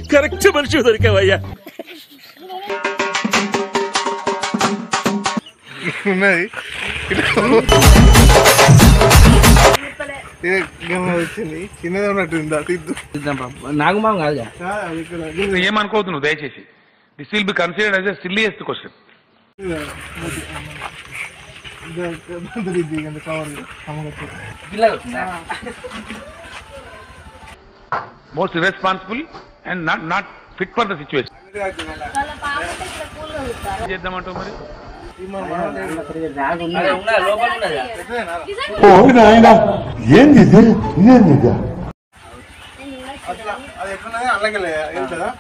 Correct మనిషి దొరికావయ్యా ఉన్నది ఇదే గేమ్ వచ్చింది చిన్నది ఉన్నట్టుంది దా తిద్దు నాగమాం కాదుగా ఆ, అది ఇక్కడ. నువ్వు ఏమనుకోవద్దు నువ్వు దయచేసి this will be considered as a silliest question ఇదే, అది. ఇదే, ఇదే, ఇది, ఇది, కవర్ ఇది. అమ్మగొచ్చు. పిల్లలు వచ్చిందా? Most irresponsible and not not fit for the situation చేద్దామంటావు మరి అదే ఉన్నదా? లోపల ఉన్నదా? అట్లా, అది ఎట్లున్నది అల్లకెళ్ళే వెళ్తుందా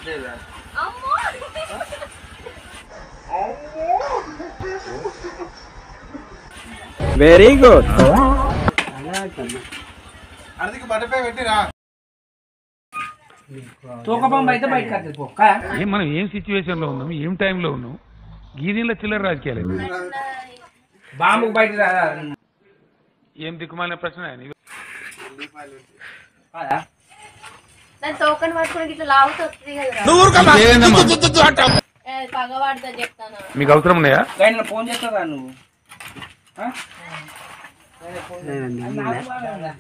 వెరీ గుడ్ అదికి బట్టపై పెట్టిరా తూకపాము అయితే బయటకు వస్తుంది పో కా? ఏం మనం ఏం సిచ్యువేషన్ లో ఉన్నాం ఏం టైంలో ఉన్నాం గీదీన్ల చిల్లర రాజకీయాలు బాంబుకు బయట రా- ఏం దిక్కుమాలిన ప్రశ్న నీకు కాదా? దాని తోకని పట్టుకుని ఇట్లా లాగుతుంది కదా ఏ, పగవాడుతా చెప్తాను మీకు అవసరం ఉన్నాయా ఆయన ఫోన్ చేస్తావా నువ్వు ఆ? ఆయన ఫోన్ చేస్తావా? నాకు బాగా ఉందా?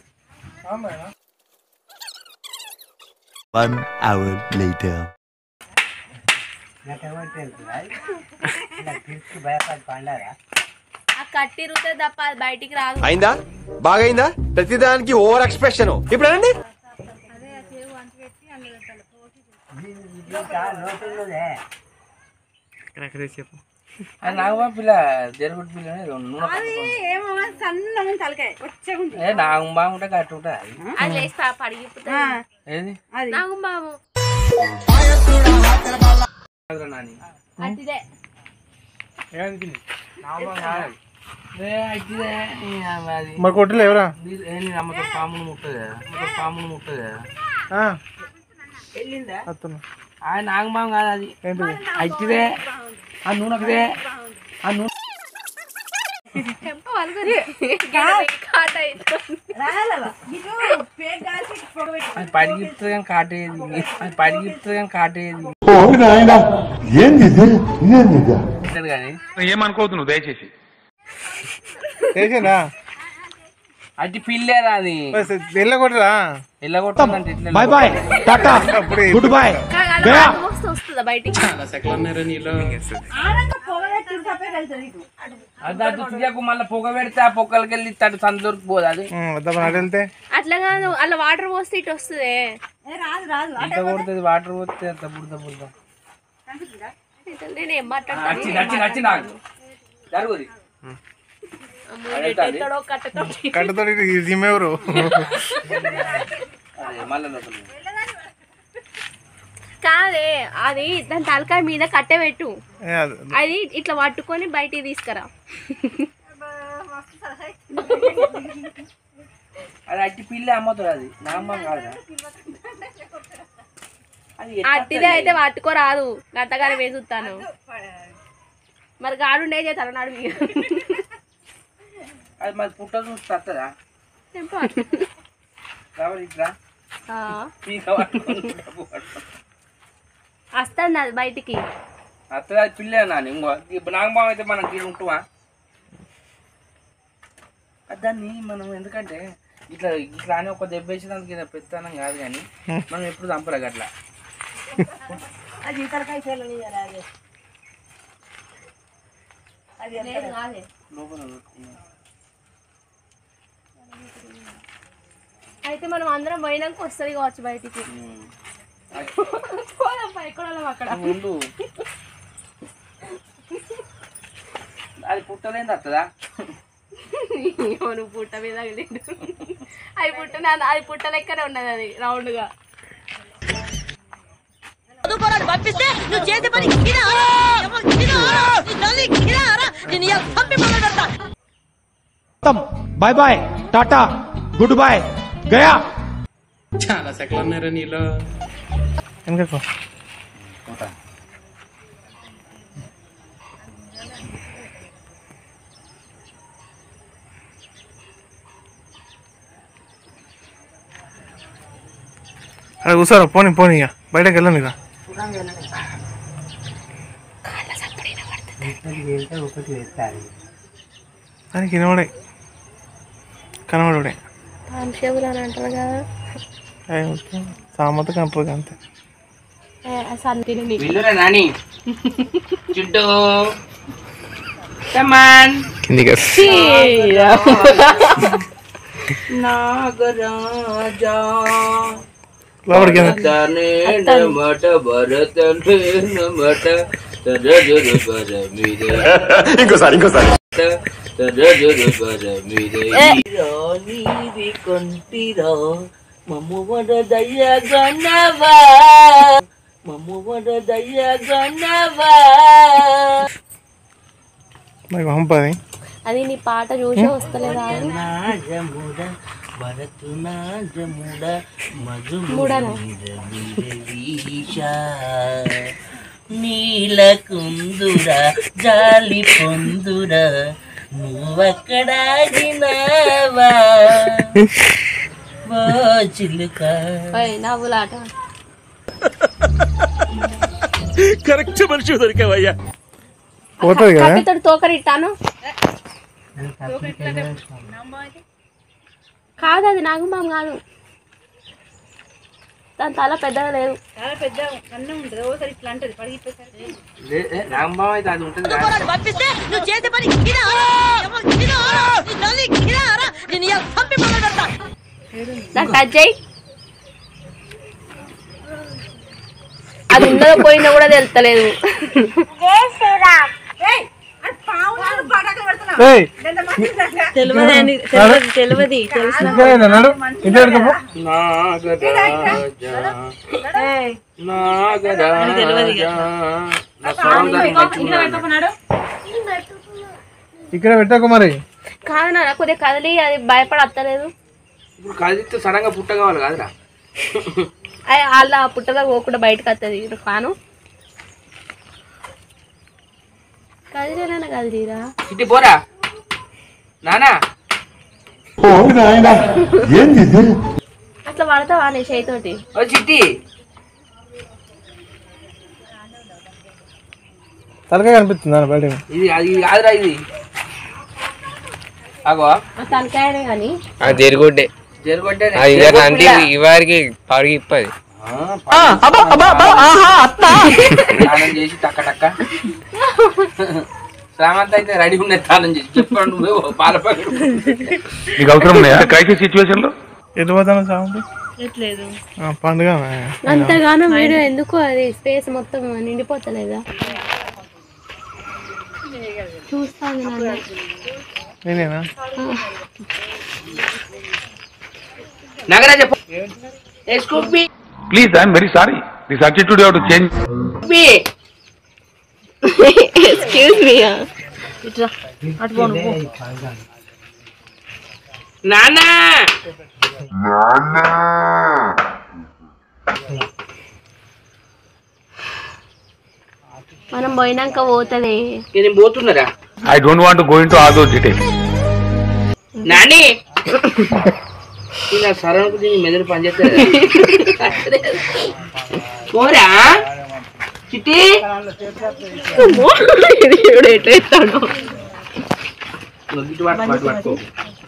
One hour later. ఆ కట్టి రుతే తప్ప అది బయటికి రాదు అయిందా బాగైందా ప్రతిదానికి ఓవర్ ఎక్స్ప్రెషన్ ఇప్పుడు అనండి అది నాగమా పిల్ల జరుగుడు పిల్ల ఏదో నూనె పట్టుకో. ఏ నాగమా ఉంటే గట్టి ఉంటుంది అది. అది లేచి ప- పడిగిపోతుంది ఏది నాకు బాబు కాదురా నాని అట్టిదే నాగమా కాదు. ఏ, అట్టిదే. ఈ ఆమె అది. మరి కొట్టలే ఎవరా నీ- ఏ, నీ అమ్మతో పామును ముట్టదే అమ్మతో పామును ముట్టదే ఆ. వస్తున్నా. ఆయన నాగమాం కాదు అది ఏంటిది అట్టిదే ఆ నూనెకుదే ఆ నూనె చెంప వలుగుది. కాట అవుతుంది. అది పడిగిస్తుంది కానీ కాటేది అది పడిగిస్తుంది కానీ కాటేది ఇస్తాడు కానీ ఏమనుకోవద్దు నువ్వు దయచేసి చేసిందా అట్టి పిల్లేరా అది వెళ్ళ కొట్టరా ఎల్లగొట్టిందంటే ఇట్లా బాయ్ బాయ్ టాటా అప్పుడే గుడ్ బాయ్ కానీ అలా వాటర్ వస్తే వస్తుందా బయటికి అది అటు తిరిగాకు మళ్ళీ పొగ పెడితే ఆ పొక్కలకి వెళ్ళి తడు సందు దొరికిపోదు అది వద్దామని అటు వెళ్తే అట్లా కాదు అలా వాటర్ పోస్తే ఇటు వస్తుంది ఎంత కొడుతుంది వాటర్ పోతే అంత బుడద బుడద నేను ఏం మాట్లాడతాను నచ్చి నచ్చి నచ్చి నాకు జరుగుది ఎక్కడో కట్టతో కట్టతో జిమ్మెవరు అదే మళ్ళీ లోపల కాదే అది దాని తలకాయ మీద కట్టె పెట్టు అది ఇట్లా పట్టుకొని బయటికి తీసుకురా అది అట్టి పిల్ల అమ్మతుంది అది నాగమ్మ కాదు అది ఎట్లా అట్టిదే అయితే పట్టుకోరాదు గంతగానే వేసుతాను మరి గాడుండే చేస్తాను నాడు అది మరి పుట్ట చూస్తే వస్తుందా కాబట్టి ఇట్లా పీక పట్టుకొని పుట్ట పట్టుకొని. వస్తుంది అది బయటికి వస్తుంది అది పిల్లే నాని ఇంకో ఇప్పుడు నాగబాబు అయితే మనం గీడు ఉంటుమా అది దాన్ని మనం ఎందుకంటే ఇట్లా ఇట్లా అని ఒక దెబ్బ వేసేదానికి ఏదో పెత్తనం కాదు కానీ మనం ఎప్పుడు చంపలేదు అట్లా లేదు కాదే లోపల పెట్టుకున్నాం. అయితే మనం అందరం పోయినాక వస్తుంది కావచ్చు బయటికి ఉమ్. పోదాం ఎక్కడ అక్కడ నువ్వు ఉండు అది పుట్టలేంది వస్తుందా ఏమో నువ్వు పుట్ట మీద తగిలిండు అది పుట్ట నా- అది పుట్ట లెక్కనే ఉన్నది అది రౌండ్ గా బాయ్ బాయ్ టాటా గుడ్ బాయ్ గయా వెనకకు అక్కడ కూర్చోరా పోనీ పోనీ ఇక బయటకు వెళ్ళండి ఇక దానికి వినబడే కనబడే కానిస్టేబుల్ అని అంటారు కదా సామత కంటారు అంతే సంతిని వెళ్ళురా నాని చుట్టూ కమాన్ కిందికి నాగరాజా లోపలికి తనే నమట భరత నమట తరజురు బర మీదే ఇంకోసారి ఇంకోసారి తరజురు బర మీదే నీవి కొంటిరా మమ్ము వడ దయ్య గన్నవా మమ్ము వడ దయ్య గన్నవా నాకు పంపది అది నీ పాట చూసే వస్తలేదా అని నాజముడ భరతు నాజముడ మూడనా? మధుమీషా నీల కుందుర జాలి పొందుర నువ్వక్కడాగినావా ఓ చిలుక ఓయ్, నవ్వులాట పోతుంది కదా కత్తితోటి తోకరిట్టాను కాదు అది నాగమామ కాదు దాని తల పెద్దగా లేదు రాంబాబు అయితే అది ఉంటుంది కదా. నాకు టచ్ చేయి అది ఉన్నదో పోయిందో కూడా తెలుస్తలేదు ఏయ్, నడు ఇంటి వెనకపో. నాగరాజా నాగరాజా నా స్వరం దానికి నచ్చుకున్నాడు. ఇక్కడ పెట్టకు మరి కాదు నాన్న కొద్దిగా కదిలి అది భయపడి వస్తలేదు ఇప్పుడు కదిలిస్తే సడన్ గా పుట్ట కావాలి కాదురా అది వాళ్ళ పుట్టలో పోకుండా బయటకు వస్తుంది కాను కదిలేనా కదిలీరా చిట్టి పోరా నానా అట్లా పడతావా నీ చేతితోటి ఓ చిట్టి తలకాయ కనిపిస్తుంది బయట ఇది అది కాదురా ఇది అగో ఆ తలకాయనే కానీ జరుగుడ్డే జరుగుంటే అంటే ఇవారికి పరుగిప్పది స్నానం చేసి టక్క టక్క శ్రామంత అయితే రెడీ ఉన్నది స్నానం చేసి చెప్పండి నువ్వు పాల ప్యాకెట్ నీకు అవసరం ఉన్నాయా క్రైసిస్ సిచ్యువేషన్ లో ఎటు పోతాను సాగు పండుగ అంతగానో వీడియో ఎందుకు అది స్పేస్ మొత్తం నిండిపోతలేదా చూస్తాను నాన్న నేనేనా నగరా చెప్పు ఏ Scoopy please I'm very sorry this attitude to change Scoopy excuse me నానా మనం పోయినాక పోతుంది నేను పోతున్నారా I don't want go into all those details నాని ఇలా సరణకు దీన్ని మెదడు పనిచేస్తారు పోరా చిట్టి ఇటు పట్టు, పట్టు, పట్టుకో.